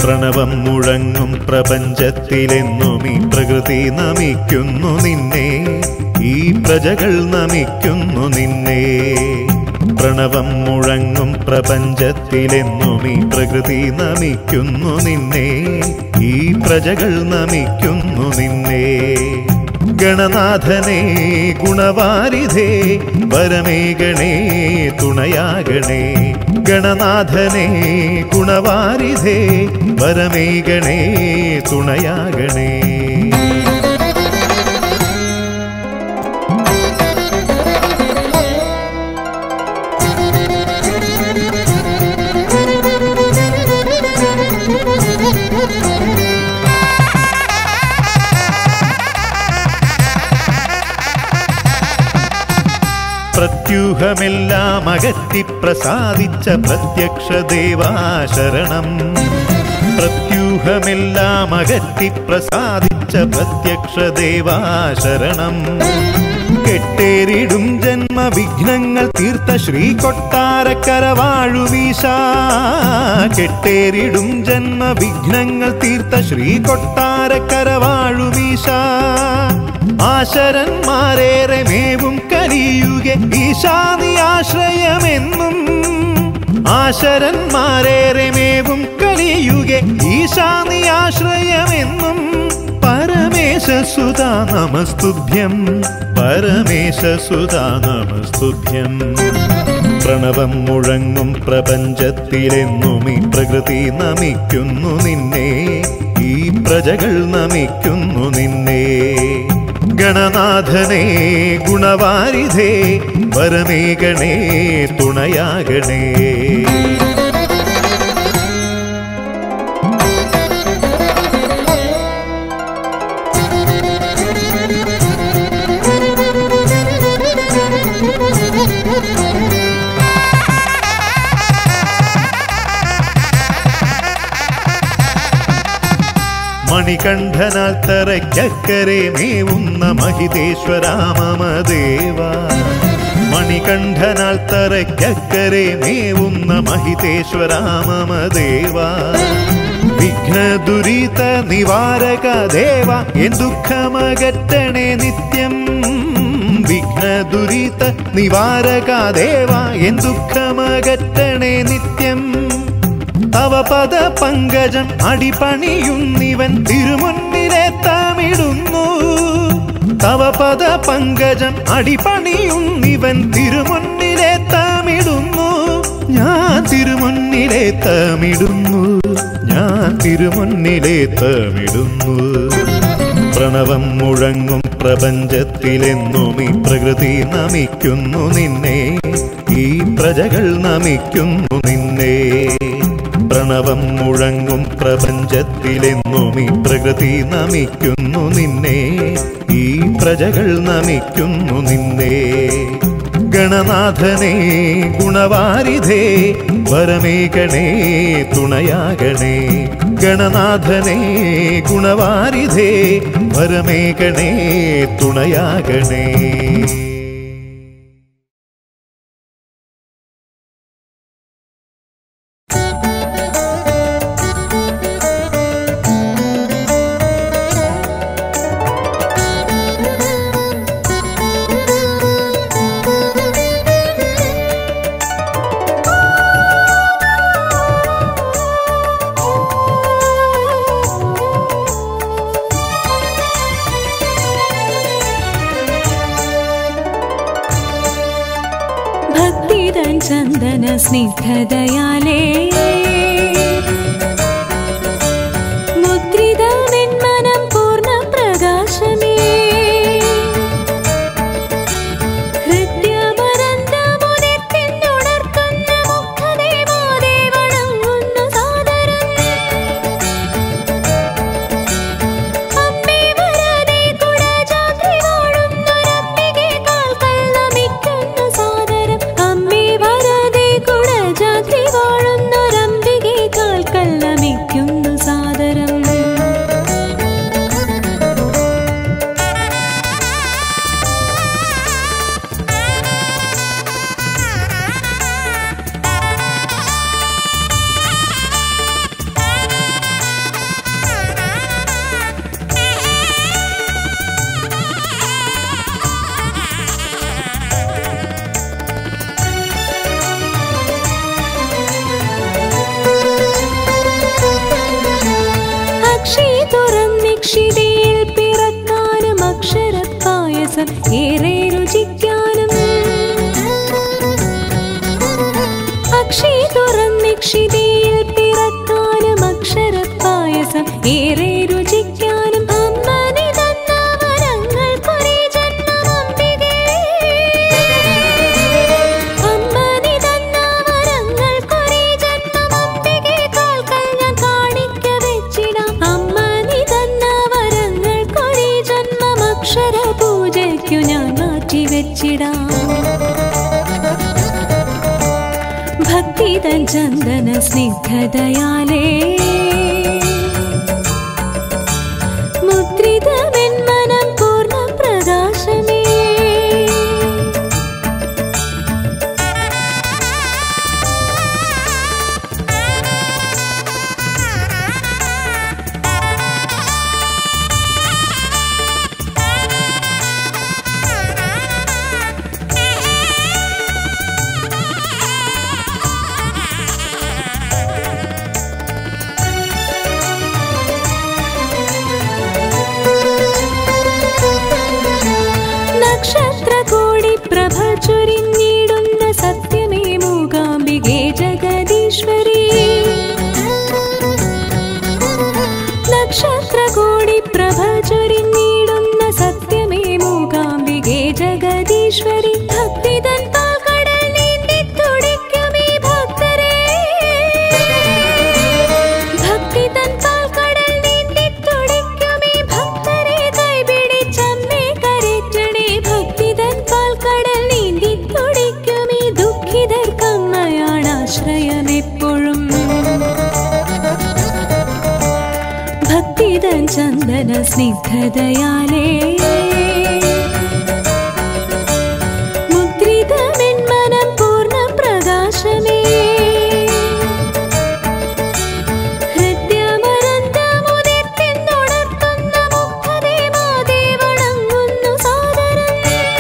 പ്രണവം മുഴങ്ങും പ്രപഞ്ചത്തിലെന്നും ഈ പ്രകൃതി നമിക്കുന്നു നിന്നെ ഈ പ്രജകൾ നമിക്കുന്നു നിന്നെ പ്രണവം മുഴങ്ങും പ്രപഞ്ചത്തിലെന്നും ഈ പ്രകൃതി നമിക്കുന്നു നിന്നെ ഈ പ്രജകൾ നമിക്കുന്നു നിന്നെ ഗണനാഥനേ ഗുണവാരിധേ വരമേകണേ തുണയാകണേ ഗണനാഥനേ ഗുണവാരിധേ വരമേകണേ തുണയാകണേ പ്രത്യൂഹമെല്ലാം അകറ്റി പ്രസാദിച്ച പ്രത്യക്ഷ ദേവാശരണം പ്രത്യൂഹമെല്ലാം അകറ്റി പ്രസാദിച്ച പ്രത്യക്ഷ ദേവാശരണം കെട്ടേറിടും ജന്മവിഘ്നങ്ങൾ തീർത്ത ശ്രീ കൊട്ടാരക്കര വാഴുവീശ കെട്ടേറിടും ജന്മവിഘ്നങ്ങൾ തീർത്ത ശ്രീ കൊട്ടാരക്കര വാഴുവീശ ആശരന്മാരേറെ മേവും കലിയുകെ ഈശാനി ആശ്രയമെന്നും ആശരന്മാരേറെ മേവും കലിയുകെ ഈശാനി ആശ്രയമെന്നും പരമേശസുതാ നമസ്തുഭ്യം പരമേശസുതാ നമസ്തുഭ്യം പ്രണവം മുഴങ്ങും പ്രപഞ്ചത്തിലെന്നും ഈ പ്രകൃതി നമിക്കുന്നു നിന്നെ ഈ പ്രജകൾ നമിക്കുന്നു നിന്നെ ഗണനാഥനേ ഗുണവാരിധേ വരമേകണേ തുണയാകണേ മണികണ്ഠനാൽ തറയ്ക്കക്കരെ മേവുന്ന മഹിതേശ്വരാമമദേവ മണികണ്ഠനാൽ തറയ്ക്കക്കരെ മേവുന്ന മഹിതേശ്വരാമമദേവ വിഘ്ന ദുരിത നിവാരക ദേവ എൻ ദുഃഖമകറ്റണേ നിത്യം വിഘ്ന ദുരിത നിവാരക ദേവ എൻ ദുഃഖമകറ്റണേ നിത്യം തവ പദ പങ്കജം അടിപണിയുന്നിവൻ തിരുമുന്നിലെ തമിടുന്നു തവ പദ പങ്കജം അടിപണിയുന്നിവൻ തിരുമുന്നിലെ തമിടുന്നു ഞാൻ തിരുമുന്നിലെ തമിടുന്നു ഞാൻ തിരുമുന്നിലെ തമിടുന്നു പ്രണവം മുഴങ്ങും പ്രപഞ്ചത്തിലെന്നും ഈ പ്രകൃതി നമിക്കുന്നു നിന്നെ ഈ പ്രജകൾ നമിക്കുന്നു നിന്നെ പ്രണവം മുഴങ്ങും പ്രപഞ്ചത്തിലെന്നും ഈ പ്രകൃതി നമിക്കുന്നു നിന്നെ ഈ പ്രജകൾ നമിക്കുന്നു നിന്നെ ഗണനാഥനേ ഗുണവാരിധേ വരമേകണേ തുണയാകണേ ഗണനാഥനേ ഗുണവാരിധേ വരമേകണേ തുണയാകണേ ഭക്തിതൻ ചന്ദന സ്നിഗ്ധതയാലേ മുദ്രിതമെന്മനം പൂർണ്ണ പ്രകാശമേ ഹൃദ്യമനന്തമുദിത്തിനുണർത്തുന്ന മുഖദേവാദേ വണങ്ങുന്ന സാദരം അമ്മേ വരദേ കുടജാത്രി വാഴുന്നൊരമ്പികെ കാൽക്കൽ നമിക്കുന്ന സാദരം അമ്മേ വരദേ കുടജാത്രി വാഴുന്നൊരമ്പികെ തുറന്നിക്ഷിതിയിൽ പിറക്കാനും അക്ഷരപ്പായസം ഏറെ രുചിക്കാനും അക്ഷി തുറന്നിക്ഷിതിയിൽ പിറക്കാനും അക്ഷരപ്പായസം ഏറെ രുചിക്കാനും അമ്മനി തന്ന വരങ്ങൾക്കൊരേ ജന്മം അംബികേ അമ്മനി തന്ന വരങ്ങൾക്കൊരേ ജന്മം അംബികേ കാൽക്കൽ ഞാൻ കാണിക്ക വെച്ചിടാം അമ്മനി തന്ന വരങ്ങൾക്കൊരേ ജന്മം അക്ഷര പൂജയ്ക്കു ഞാൻ മാറ്റി വെച്ചിടാം ഭക്തിതൻ ചന്ദന സ്നിഗ്ധതയാലേ മുദ്രിത വെൺമനം പൂർണ്ണ പ്രകാശമേ നക്ഷത്രകോടി പ്രഭ ചൊരിഞ്ഞിടുന്ന സത്യമേ മൂകാംബികേ ജഗദീശ്വരി നക്ഷത്രകോടി പ്രഭ ചൊരിഞ്ഞിടുന്ന സത്യമേ മൂകാംബികേ ജഗദീശ്വരി ഭക്തിതൻ പാൽക്കടൽ നീന്തി തുടിക്കുമീ ഭക്തരെ ഭക്തിതൻ പാൽക്കടൽ നീന്തി തുടിക്കുമീ ഭക്തരെ കൈപിടിച്ചമ്മേ കരറ്റണേ ഭക്തിതൻ പാൽക്കടൽ നീന്തി തുടിക്കുമീ ദുഃഖിതർക്കമ്മയാണ് ആശ്രയം എപ്പോഴും ഭക്തിതൻ ചന്ദന സ്നിഗ്ധതയാലേ മുദ്രിത വെൺമനം പൂർണ്ണ പ്രകാശമേ ഹൃദ്യമരന്തമുദിർത്തിന്നുണർത്തുന്ന മുഖതേ മാതേ വണങ്ങുന്നു സാദരം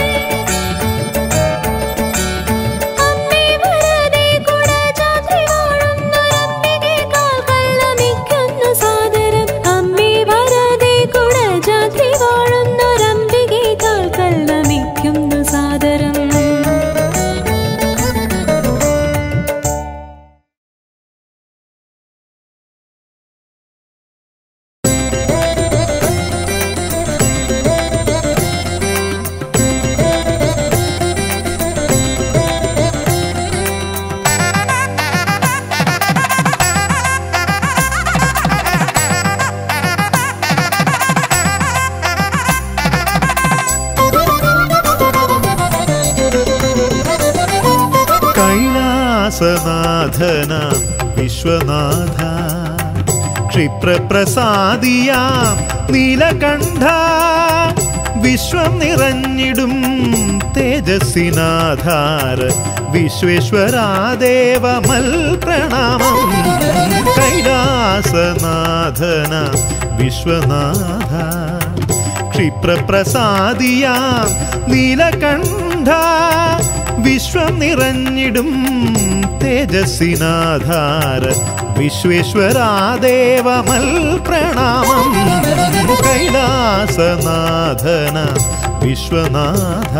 അമ്മേ വരദേ കുടജാത്രി വാഴുന്നൊരമ്പികേ കാൽക്കൽ നമിക്കുന്നു സാദരം അമ്മേ വരദേ കുടജാത്രി വാഴുന്നൊരമ്പികേ കാൽക്കൽ നമിക്കുന്നു സാദരം കൈലാസനാഥന വിശ്വനാഥ ക്ഷിപ്രപ്രസാദിയാം നീലകണ്ഠ വിശ്വം നിറഞ്ഞിടും തേജസ്സിനാധാര വിശ്വേശ്വരാദേവമൽ പ്രണാമം കൈലാസനാഥന വിശ്വനാഥ ക്ഷിപ്രപ്രസാദിയാം നീലകണ്ഠ വിശ്വം നിറഞ്ഞിടും തേജസ്സിനാധാര വിശ്വേശ്വരാദേവമൽ പ്രണാമം കൈലാസനാഥന വിശ്വനാഥ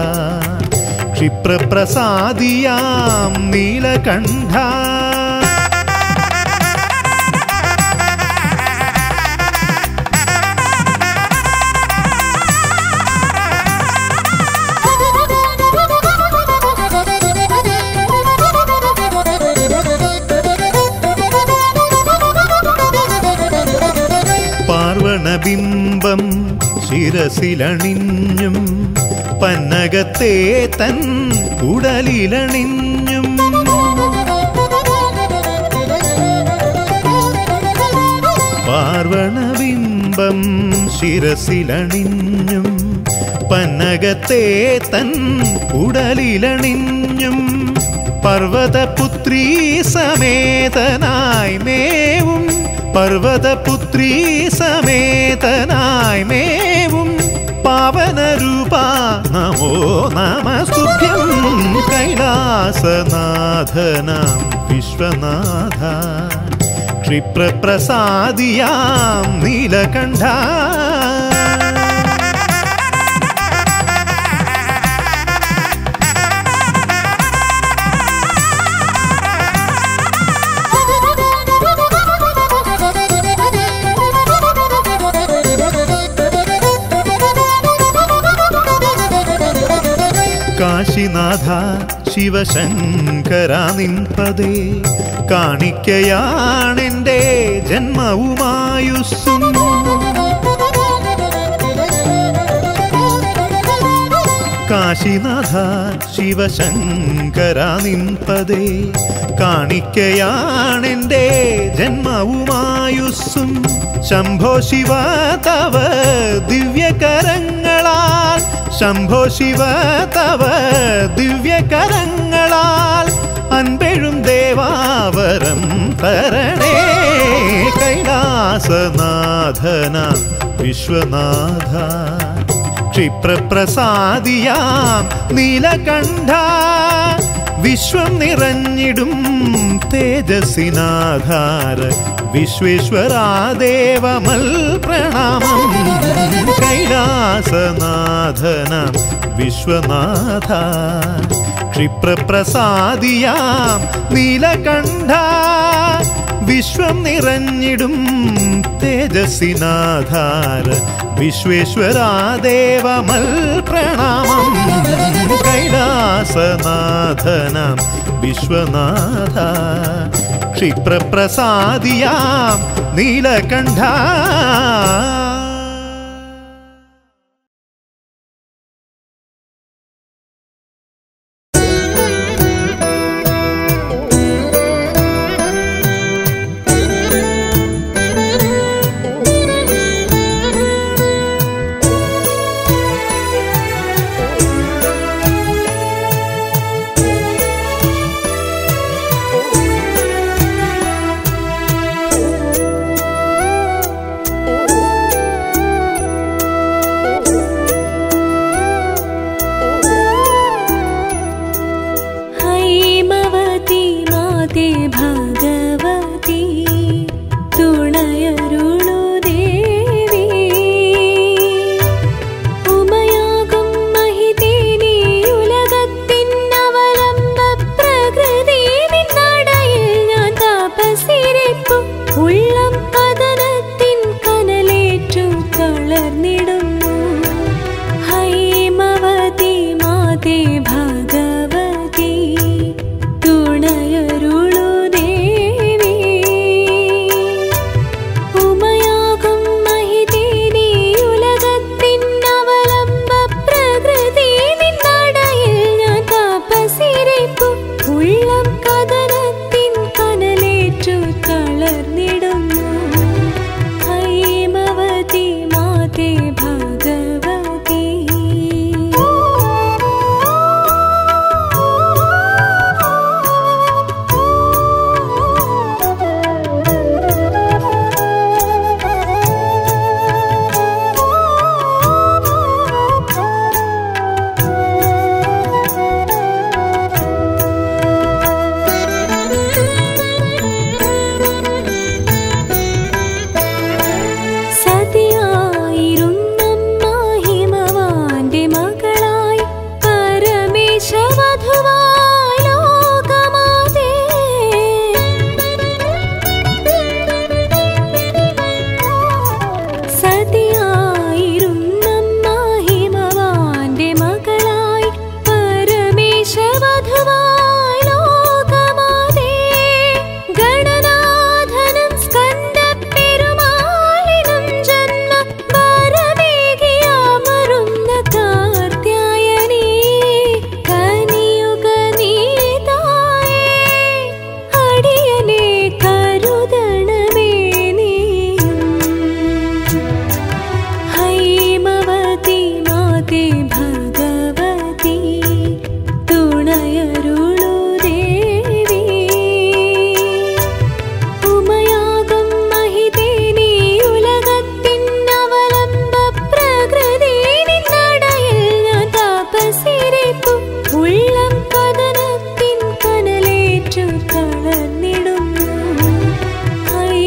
ക്ഷിപ്രപ്രസാദിയാം നീലകണ്ഠ പാർവണബിംബം ശിരസിലണിഞ്ഞും പന്നകത്തെ തൻ ഉടലിലണിഞ്ഞും പാർവണബിംബം ശിരസിലണിഞ്ഞും പന്നകത്തെ തൻ ഉടലിലണിഞ്ഞും പർവതപുത്രീ സമേതനായി മേവും പർവതപുത്രീ സമേതനായി മേവും പാവനരൂപ നമോ നമസ്തുഭ്യം കൈലാസനാഥനാം വിശ്വനാഥ ക്ഷിപ്രപ്രസാദിയാം നീലകണ്ഠ കാശിനാഥ ശിവശങ്കര നിൻപതേ കാണിക്കയാണെൻ്റെ ജന്മവുമായുസ്സും കാശിനാഥ ശിവശങ്കര നിൻപതേ കാണിക്കയാണെൻ്റെ ജന്മവുമായുസ്സും ശംഭോ ശിവ തവ ദിവ്യകരങ്ങളാൽ ശംഭോ ശിവ തവ ദിവ്യകരങ്ങളാൽ അൻപെഴും ദേവാവരം തരണേ കൈലാസനാഥന വിശ്വനാഥ ക്ഷിപ്രപ്രസാദിയാം നീലകണ്ഠ വിശ്വം നിറഞ്ഞിടും തേജസ്സിനാധാര വിശ്വേശ്വരാദേവമൽ പ്രണാമം കൈലാസനാഥന വിശ്വനാഥ ക്ഷിപ്രപ്രസാദിയാം നീലകണ്ഠ വിശ്വം നിറഞ്ഞിടും തേജസ്സിനാധാര വിശ്വേശ്വരാദേവമൽ പ്രണാമം കൈലാസനാഥനം വിശ്വനാഥ ക്ഷിപ്രപ്രസാദിയാം നീലകണ്ഠ ഹൈമവതി മാതേ ഭഗവതി തുണയരുളു ദേവി ഉമയാകും മഹിതേ നീ ഉലകത്തിനവലംബ പ്രകൃതി നിന്നടയിൽ ഞാൻ താപസിരിപ്പു ഉള്ളം പതനത്തിൻ കനലേറ്റു തളർന്നിടുന്നു ഹൈമവതി മാതേ ഭഗവതി തുണയരുളു ദേവി ഉമയാകും മഹിതേ നീ ഉലകത്തിനവലംബ പ്രകൃതി നിന്നടയിൽ ഞാൻ താപസിരിപ്പു ഉള്ളം കഥനത്തിൻ കനലേറ്റു തളർന്നിടുന്നു ഹൈമവതി മാതേ ഭഗവതി സതിയായിരുന്നമ്മ ഹിമവാന്റെ മകളായി പരമേശവധുവായി ലോകമാതേ സതിയായിരുന്നമ്മ ഹിമവാന്റെ മകളായി പരമേശവധുവായി ലോകമാതേ ഗണനാഥനും സ്കന്ദപ്പെരുമാളിനും ജന്മ വരമേകിയാമരുന്ന കാർത്യായനീ കനിയുക നീതായേ അടിയനെ കരുതണമേ നീയും ഹൈമവതി മാതേ ഭഗവതി തുണയരുളു ദേവി ഉമയാകും മഹിതേ നീ ഉലകത്തിനവലംബ പ്രകൃതി നിന്നടയിൽ ഞാൻ താപസിരിപ്പു ഉള്ളം കഥനത്തിൻ കനലേറ്റു തളർന്നിടുന്നു ഹൈ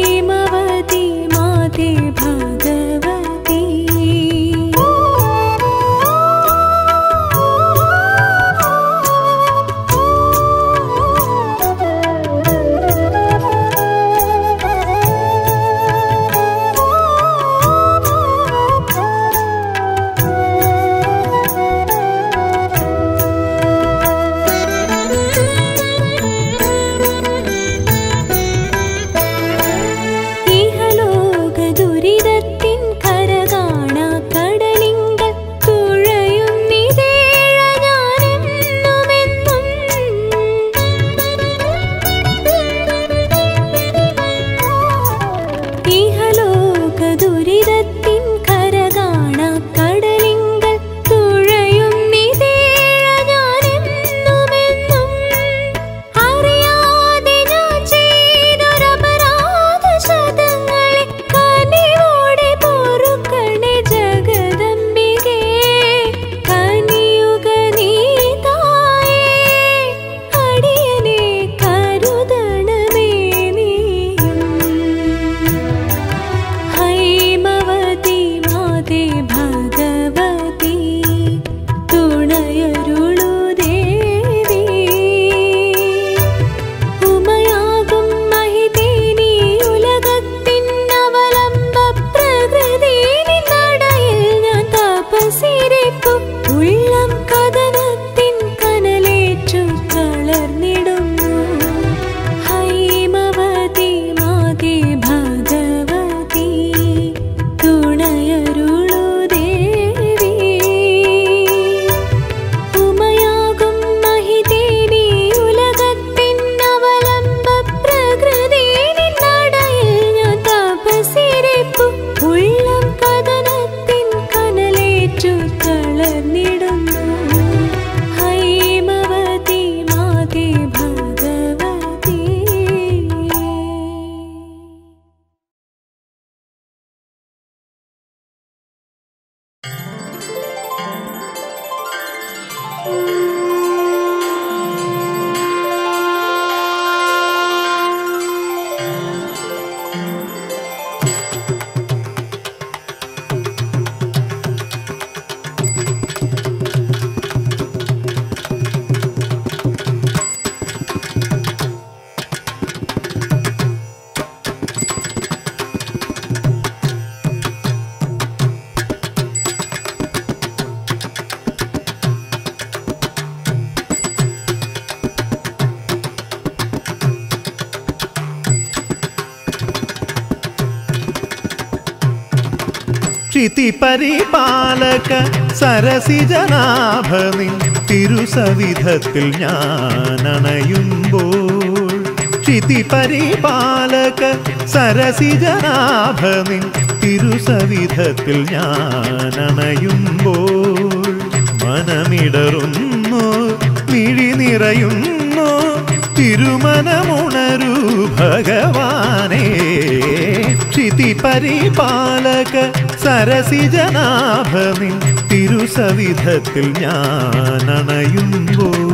ക്ഷിതി പരിപാലക സരസിജനാഭനിൻ തിരുസവിധത്തിൽ ഞാൻ അണയുമ്പോൾ ക്ഷിതി പരിപാലക സരസിജനാഭനിൻ തിരുസവിധത്തിൽ ഞാൻ അണയുമ്പോൾ മനമിടറുന്നു മിഴി നിറയുന്നു തിരുമനമുണരൂ ഭഗവാനേ ക്ഷിതി പരിപാലക സരസിജനാഭനിൻ തിരുസവിധത്തിൽ ഞാൻ അണയുമ്പോൾ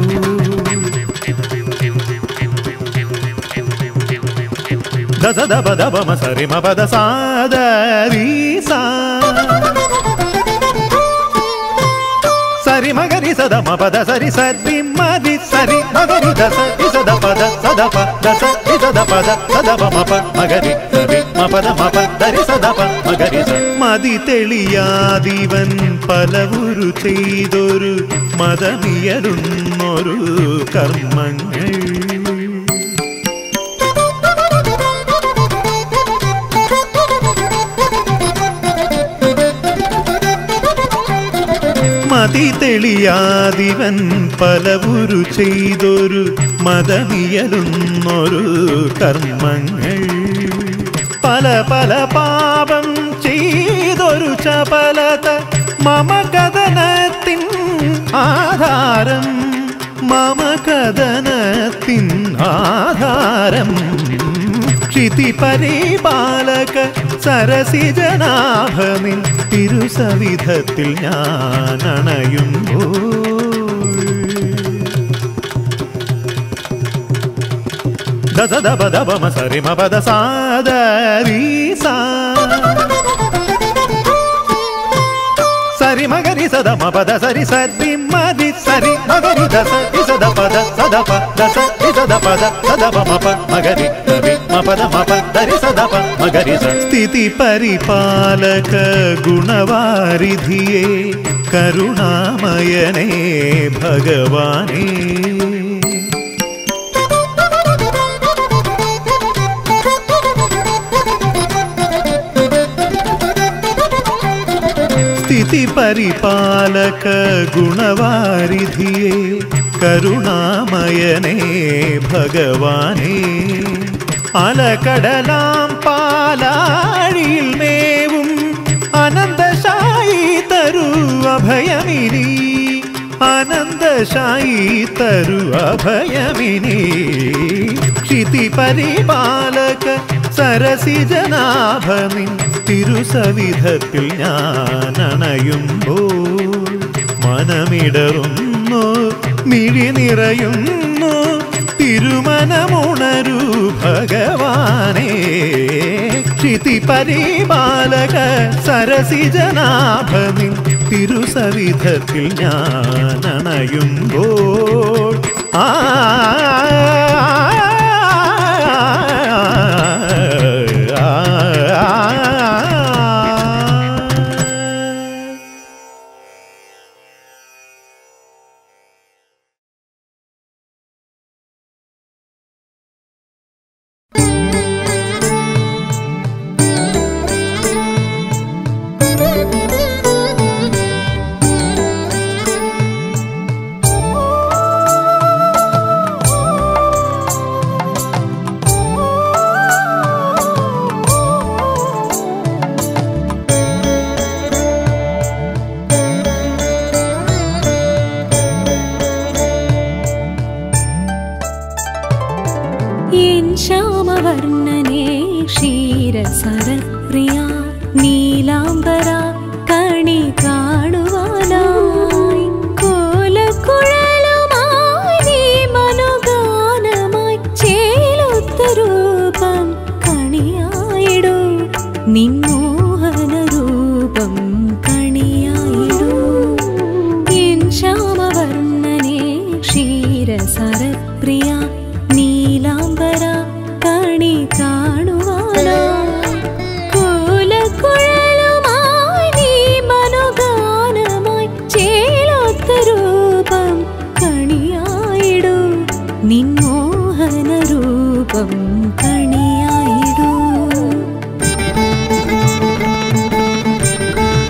ദസ ദപ ദപമ സരിമ പദ സാദരീ സാ సరి మగరి సద మ పద సరి సరి మది సరి మగరి దస ఇసద పద సద ప దస ఇసద పద సద ప మ ప మగరి సరి మ పద మ ప దరి సద ప మగరి స മതി തെളിയാതിവൻ പലവുരു ചെയ്തൊരു മതമിയരുന്നൊരു കർമ്മങ്ങൾ മതി തെളിയാതിവൻ പലവുരു ചെയ്തൊരു മതമിയലുന്നൊരു കർമ്മങ്ങൾ പല പല പാപം ചെയ്തൊരു ചപലത മമ കഥനത്തിൻ ആധാരം മമ കഥനത്തിൻ ആധാരം ക്ഷിതി പരിപാലക സരസിജനാഭനിൻ തിരുസവിധത്തിൽ ഞാൻ അണയുമ്പോൾ ദസ ദപ ദപമ സരിമ പദ സാദരീ സാ సరి మగరి సద మ పద సరి సరి మది సరి మగరి దస ఇసద పద సద ప దస ఇసద పద సద ప మ ప మగరి సరి మ పద మ ప దరి సద ప మగరి స స్థితి పరిపాలక గుణవారిధియే కరుణామయనే భగవానే സ്ഥിതി പരിപാലക ഗുണവാരിധിയേ കരുണാമയനേ ഭഗവാനേ അലകടലാം പാലാഴിയിൽ മേവും അനന്തശായി തരു അഭയമിനി അനന്തശായി തരു അഭയമിനി ക്ഷിതി പരിപാലക സരസിജനാഭനിൻ തിരുസവിധത്തിൽ ഞാൻ അണയുമ്പോൾ മനമിടറുന്നു മിഴി നിറയുന്നു തിരുമനമുണരൂ ഭഗവാനേ ക്ഷിതി പരിപാലക സരസിജനാഭനിൻ തിരുസവിധത്തിൽ ഞാൻ അണയുമ്പോൾ ആ എൻ ശ്യാമവർണ്ണനേ ക്ഷീരസരപ്രിയ നീലാംബര കണി കാണുവാനായി കോലക്കുഴലുമായി നീ മനുഗാനമായി ചേലൊത്ത രൂപം കണിയായിടൂ നിൻമോഹന രൂപം കണിയായിടൂ എൻ ശ്യാമവർണ്ണനേ ക്ഷീരസരപ്രിയ നീലാംബര കണി കാണുവാനായി കോലക്കുഴലുമായി നീ മനുഗാനമായി ചേലൊത്ത രൂപം കണിയായിടൂ നിൻമോഹന രൂപം കണിയായിടൂ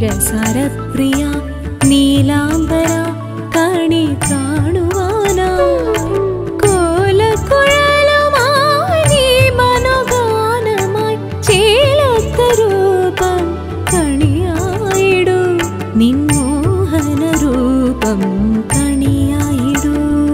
ക്ഷീരസരപ്രിയ നീലാംബര കണി കാണുവാനാ കോലക്കുഴലുമായി നീ മനോഗാനമായി ചേലൊത്ത രൂപം കണിയായിടൂ നിൻമോഹന രൂപം കണിയായിടൂ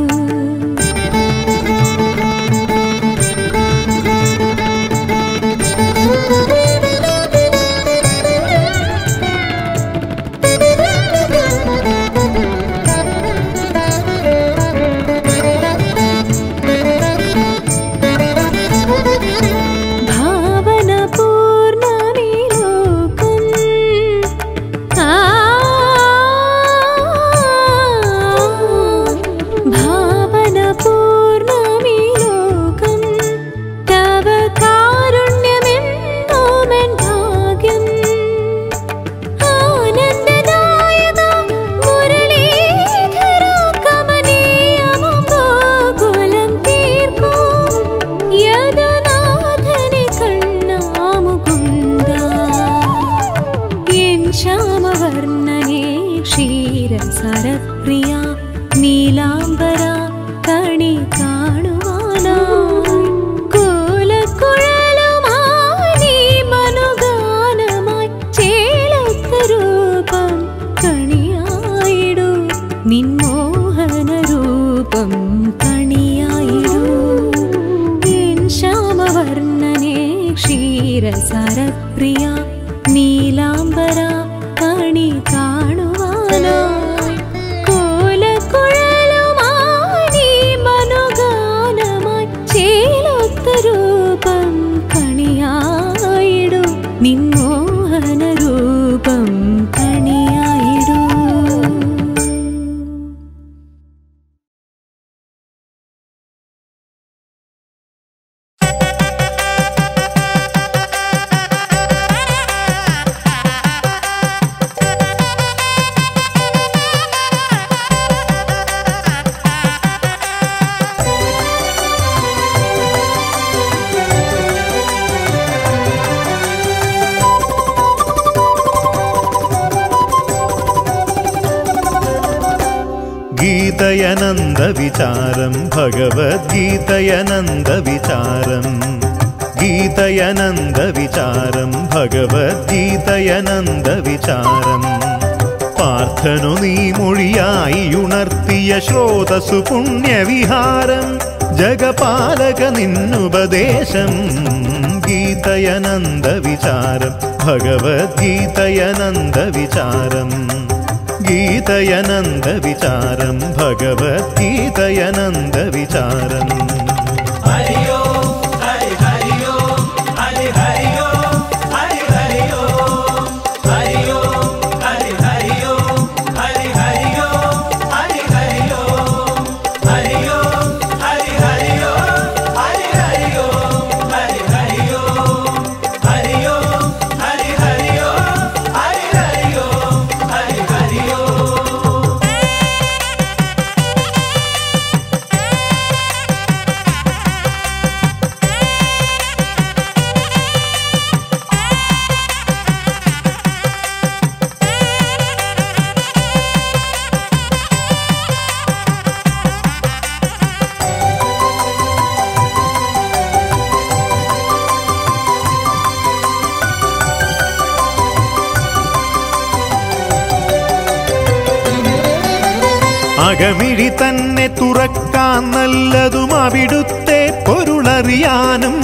ഭാവന പൂർണ്ണമീ ലോകം ആ ഭാവന പൂർണ്ണമീ ലോകം തവ കാരുണ്യമെന്നോമൻ ഭാഗ്യം ആനന്ദദായക മുരളീധര കമനീയമം ഗോകുലം തീർക്കും യദുനാഥനെ കണ്ണാമുകുന്ദ എൻ ശ്യാമവർണ്ണനെ ക്ഷീരസരപ്രിയ നീലാംബര കണി കാണുവാനായി കോലക്കുഴലുമായി നീ മനുഗാനമായി ചേലൊത്ത രൂപം കണിയായിടൂ നിൻമോഹന രൂപം കണിയായിടൂ എൻ ശ്യാമവർണ്ണനെ ക്ഷീരസരപ്രിയ നീലാംബര കണി കാണുവാനായി കോലക്കുഴലുമായി നീ മനുഗാനമായി ചേലൊത്ത രൂപം കണിയായിടൂ നിൻമോഹന രൂപം കണിയായിടൂ ഗീതയനന്ദവിചാരം ഭഗവദ്ഗീതയനന്ദവിചാരം ഗീതയനന്ദവിചാരം ഭഗവദ്ഗീതയനന്ദവിചാരം പാർത്ഥനു നീ മൊഴിയായി ഉണർത്തിയ ശ്രോതസു പുണ്യവിഹാരം ജഗപാലക നിന്നുപദേശം ഗീതയനന്ദവിചാരം ഭഗവദ്ഗീതയനന്ദവിചാരം ഗീതയനന്ദവിചാരം ഭഗവദ്ഗീതയനന്ദവിചാരം അകമിഴി തന്നെ തുറക്കാൻ നല്ലതും അവിടുത്തെ പൊരുളറിയാനും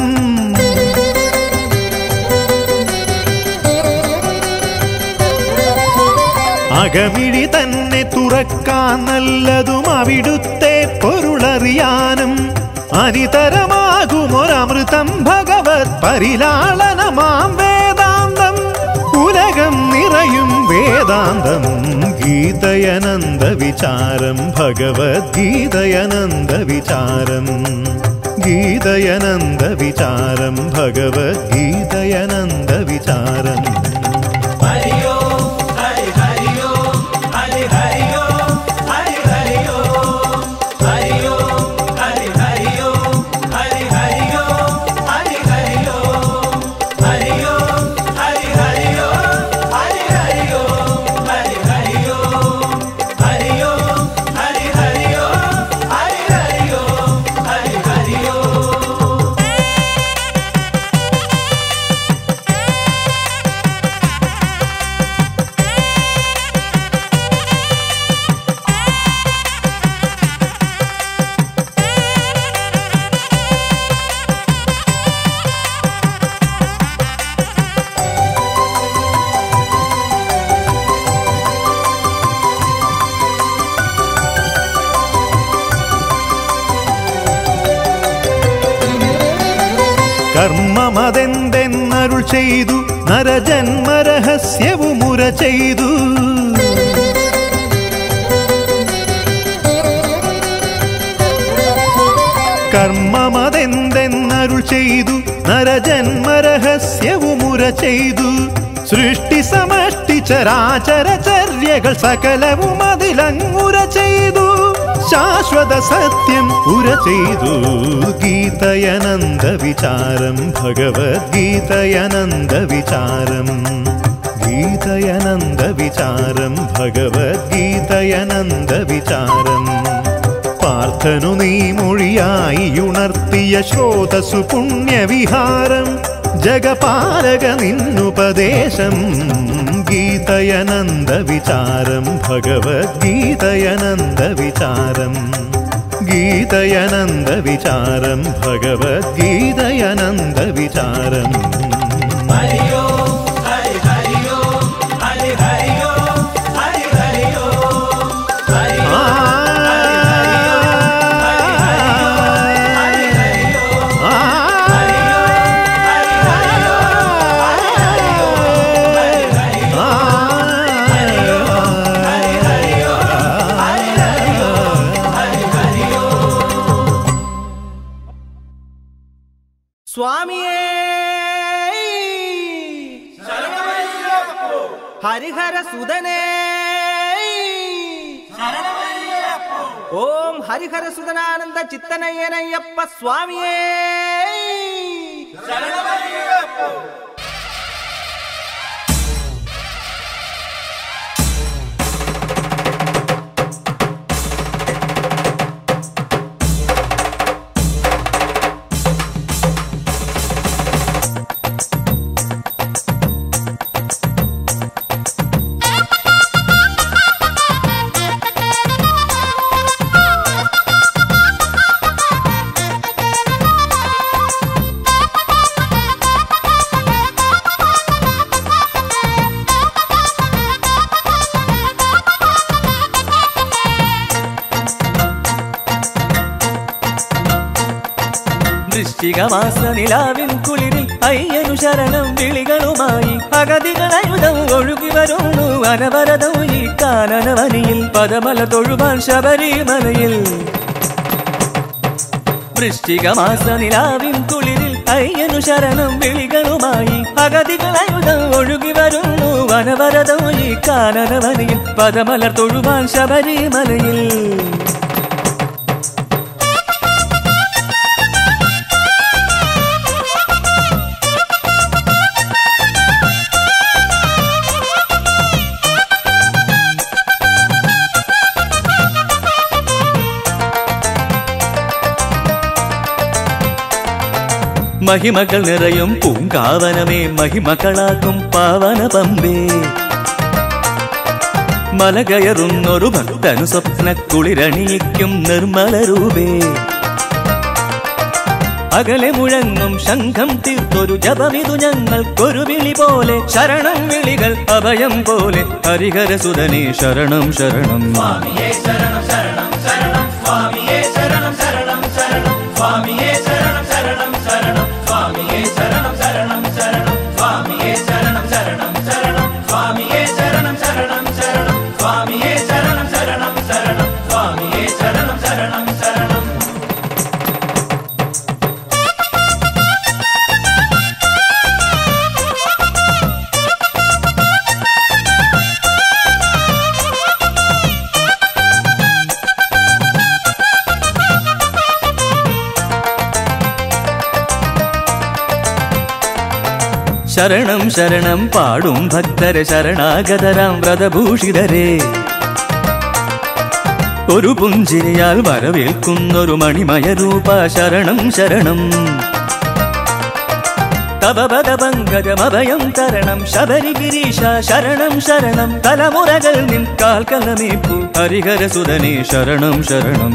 അകമിഴി തന്നെ തുറക്കാൻ നല്ലതും അവിടുത്തെ പൊരുളറിയാനും അനിതരമാകുമൊരമൃതം ഭഗവത് പരിലാളനമാം വേദാന്തം ഉലകം നിറയും വേദാന്തം ഗീതയനന്ദ വിചാരം ഭഗവത്ഗീതയനന്ദ വിചാരം ഗീതയനന്ദ വിചാരം ഭഗവത്ഗീതയനന്ദ വിചാരം ഹരി കർമ്മമതെന്തെന്നരുൾ ചെയ്തു നരജന്മരഹസ്യവുമുര ചെയ്തു കർമ്മമതെന്തെന്നരുൾ ചെയ്തു നരജന്മരഹസ്യവുമുര ചെയ്തു സൃഷ്ടി സമഷ്ടി ചരാചര ചര്യകൾ സകലവും അതിലങ്ങുര ചെയ്തു ശാശ്വത സത്യം ഉര ചെയ്തു ഗീതയനന്ദ വിചാരം ഭഗവത്ഗീതയനന്ദ വിചാരം ഗീതയനന്ദ വിചാരം ഭഗവത്ഗീതയനന്ദ വിചാരം പാർത്ഥനു നീ മൊഴിയായി ഉണർത്തിയ ശ്രോതസു പുണ്യവിഹാരം ജഗപാലക നിന്നുപദേശം ഗീതയനന്ദ വിചാരം ഭഗവത്ഗീതയനന്ദ വിചാരം ഗീതയനന്ദ വിചാരം ഭഗവത്ഗീതയനന്ദ വിചാരം സ്വാമിയേ ഹരിഹര സുതനേ ഓം ഹരിഹര സുതനാനന്ദ ചിത്തനയ്യനയ്യപ്പ സ്വാമിയേ വൃശ്ചികമാസ നിലാവിൻ കുളിരിൽ അയ്യനു ശരണം വിളികളുമായി അഗതികളയുധം ഒഴുകി വരുന്നു അനവരതം ഈ കാനനവനിയിൽ പദമല തൊഴുവാൻ ശബരിമലയിൽ വൃശ്ചികമാസ നിലാവിൻ കുളിരിൽ അയ്യനു ശരണം വിളികളുമായി അഗതികളയുധം ഒഴുകി വരുന്നു വനവരതം ഈ കാനനവനിയിൽ പദമലർ തൊഴുവാൻ ശബരിമലയിൽ മഹിമകൾ നിറയും പൂങ്കാവനമേ മഹിമകളാക്കും പാവന പമ്പേ മല കയറുന്നൊരു ഭക്തനു സ്വപ്ന കുളിരണിയിക്കും നിർമ്മല രൂപേ അകലെ മുഴങ്ങും ശംഖം തീർത്തൊരു ജപമിതു ഞങ്ങൾക്കൊരു വിളി പോലെ ശരണം വിളികൾ അഭയം പോലെ ഹരിഹര സുതനേ ശരണം ശരണം ശരണം ശരണം പാടും ഭക്തരെ ശരണാഗതരാം വ്രതഭൂഷിതരെ ഒരു പുഞ്ചിരിയാൽ വരവേൽക്കുന്നൊരു മണിമയ രൂപ ശരണം ശരണം തവപദപങ്കജമഭയം തരണം ശബരിഗിരീശ ശരണം ശരണം തലമുറകൾ നിൻ കാൽക്കലമേപ്പു ഹരിഹര സുതനേ ശരണം ശരണം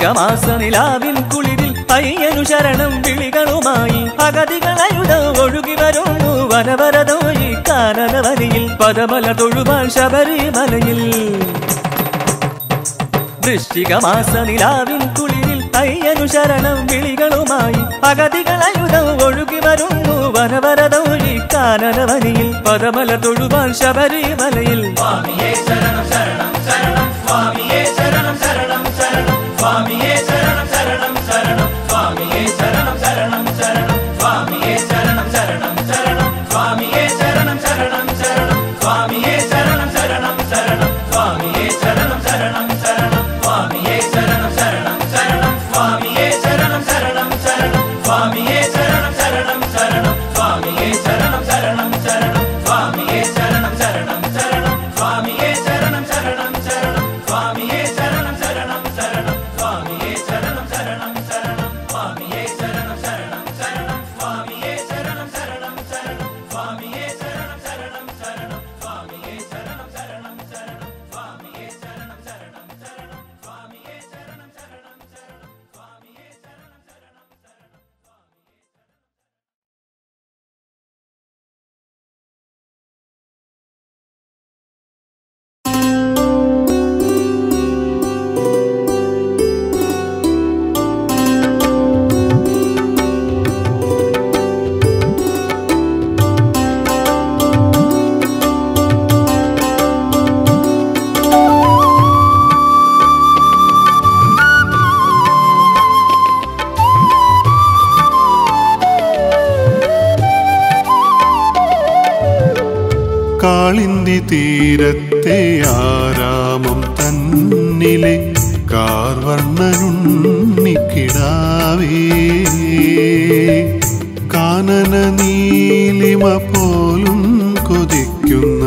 വൃശ്ചികമാസ നിലാവിൻ കുളിരിൽ അയ്യനു ശരണം വിളികളുമായി അഗതികളയുധ ഒഴുകി വരുന്നു വനവരതോ ഈ കാനനവരിയിൽ പദമല തൊഴുവാൻ ശബരിമലയിൽ വൃശ്ചികമാസ നിലാവിൻ കുളിരിൽ അയ്യനു ശരണം വിളികളുമായി അഗതികളയുധ ഒഴുകി വരുന്നു വനവരതോ ഈ കാനനവരിയിൽ പദമല തൊഴുവാൻ ശബരിമലയിൽ കാളിന്തി തീരത്തെ ആരാമം തന്നിലെ കാർവർണ്ണനുണ്ണിക്കിടാവേ കാനന നീലിമ പോലും കൊതിക്കുന്ന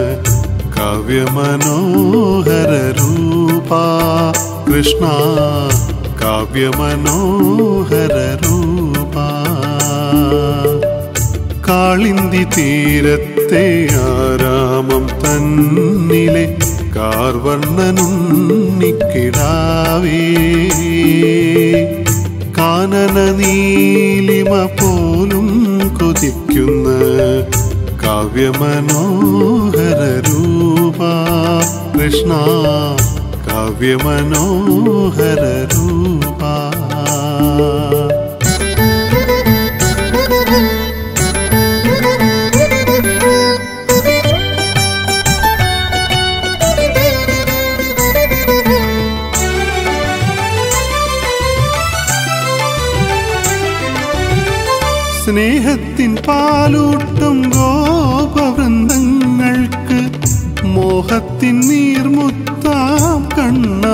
കാവ്യമനോഹര രൂപ കൃഷ്ണ കാവ്യമനോഹര രൂപ കാളിന്തി തീരത്തെ ആരാമം തന്നിലെ കാർവർണ്ണനുണ്ണിക്കിടാവേ കാനന നീലിമ പോലും കൊതിക്കുന്ന കാവ്യമനോഹര രൂപ കൃഷ്ണ കാവ്യമനോഹര രൂപ സ്നേഹത്തിൻ പാലൂട്ടും ഗോപവൃന്ദങ്ങൾക്ക് മോഹത്തിൻ നീർമുത്താം കണ്ണ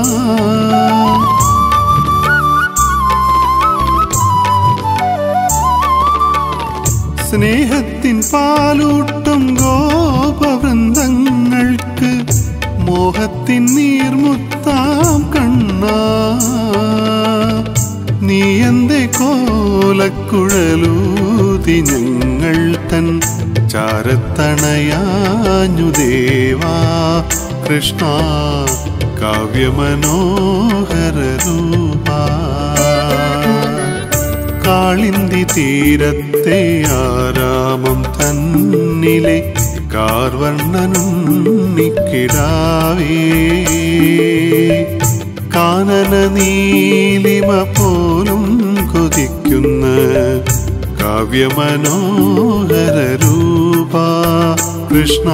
സ്നേഹത്തിൻ പാലൂട്ടും ഗോപവൃന്ദങ്ങൾക്ക് മോഹത്തിൻ നീർമുത്താം കണ്ണ നീ എന്റെ കോലക്കുഴലൂതി ഞങ്ങൾ തൻ ചാരത്തണയാഞ്ഞു ദേവാ കൃഷ്ണ കാവ്യമനോഹര രൂപ കാളിന്തി തീരത്തെ ആരാമം തന്നിലെ കാർവർണ്ണനുണ്ണിക്കിടാവേ കാനന നീലിമ പോലും കൊതിക്കുന്ന കാവ്യമനോഹര രൂപ കൃഷ്ണ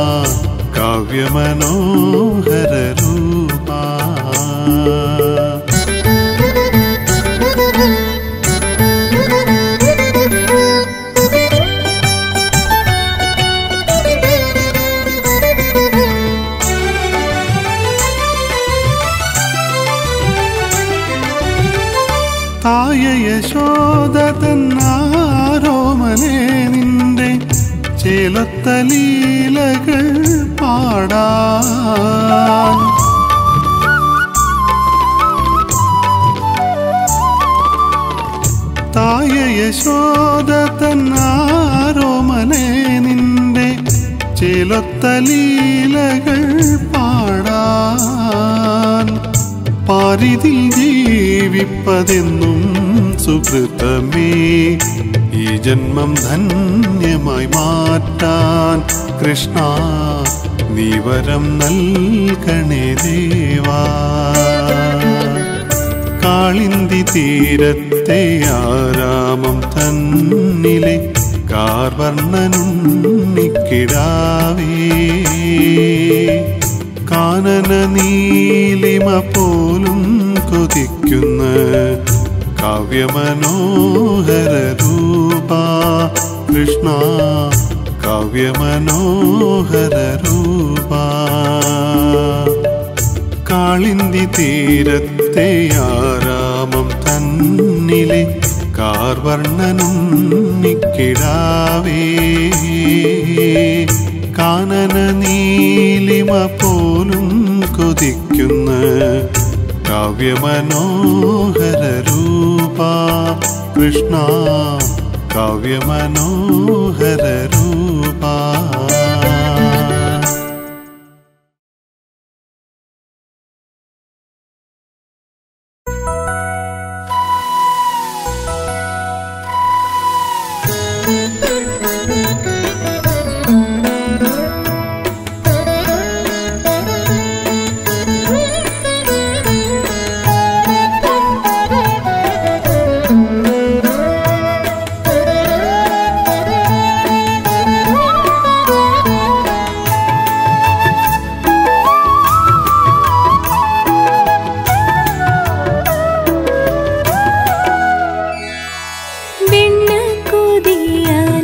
കാവ്യമനോഹര രൂപ തായ യശോദ തന്നാരോമനെ നിന്റെ ചേലത്ത ലീലകൾ പാടാൻ തായ യശോദ തന്നാരോമനെ നിന്റെ ചേലൊത്ത ലീലകൾ പാടാൻ പാരിതിൽ ജീവിപ്പതെന്നും സുഹൃതമേ ഈ ജന്മം ധന്യമായി മാറ്റാൻ കൃഷ്ണ നീ വരം നൽകണേ ദേവാ കാളിന്തി തീരത്തെ ആരാമം തന്നിലെ കാർവർണ്ണനുണ്ണിക്കിടാവേ കാനന നീലിമ പോലും കൊതിക്കുന്ന കാവ്യമനോഹര രൂപ കൃഷ്ണ കാവ്യമനോഹര രൂപ കാളിന്തി തീരത്തെ ആരാമം തന്നിലെ കാർവർണ്ണനുണ്ണിക്കിടാവേ കാനന നീലിമ പോലും കൊതിക്കുന്ന കാവ്യമനോഹര രൂപ കൃഷ്ണ കാവ്യമനോഹര രൂപ വെണ്ണ കൊതിയ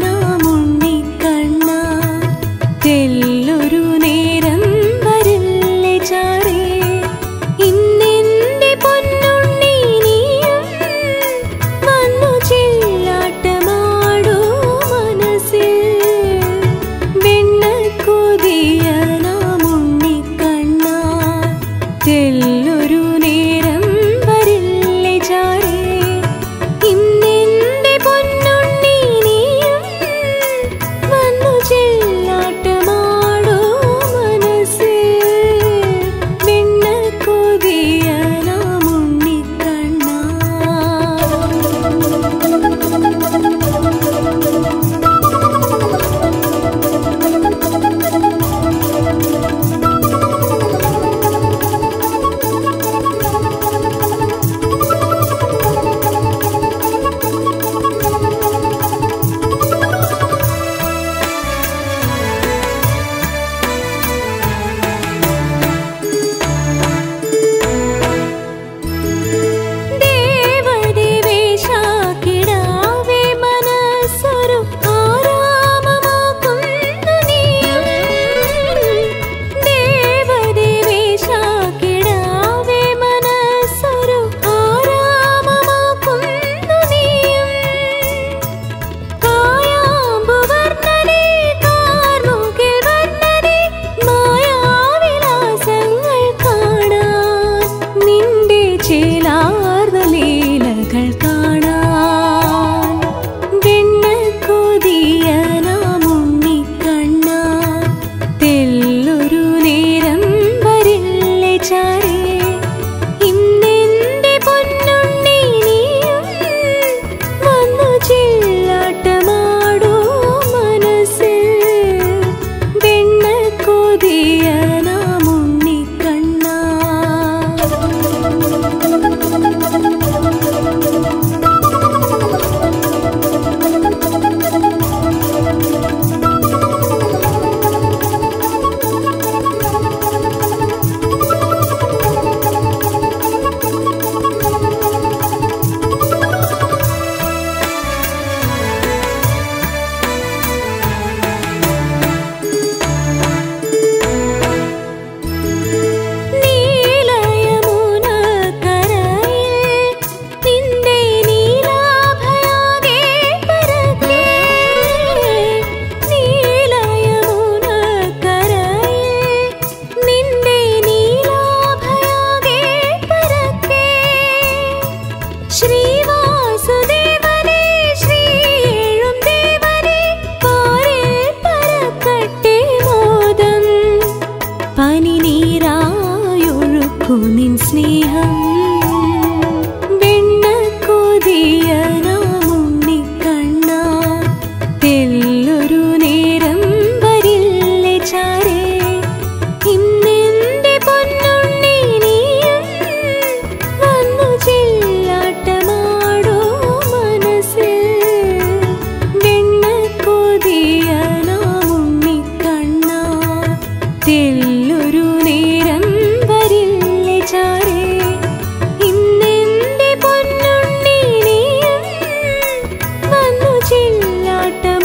ചില്ലാട്ടം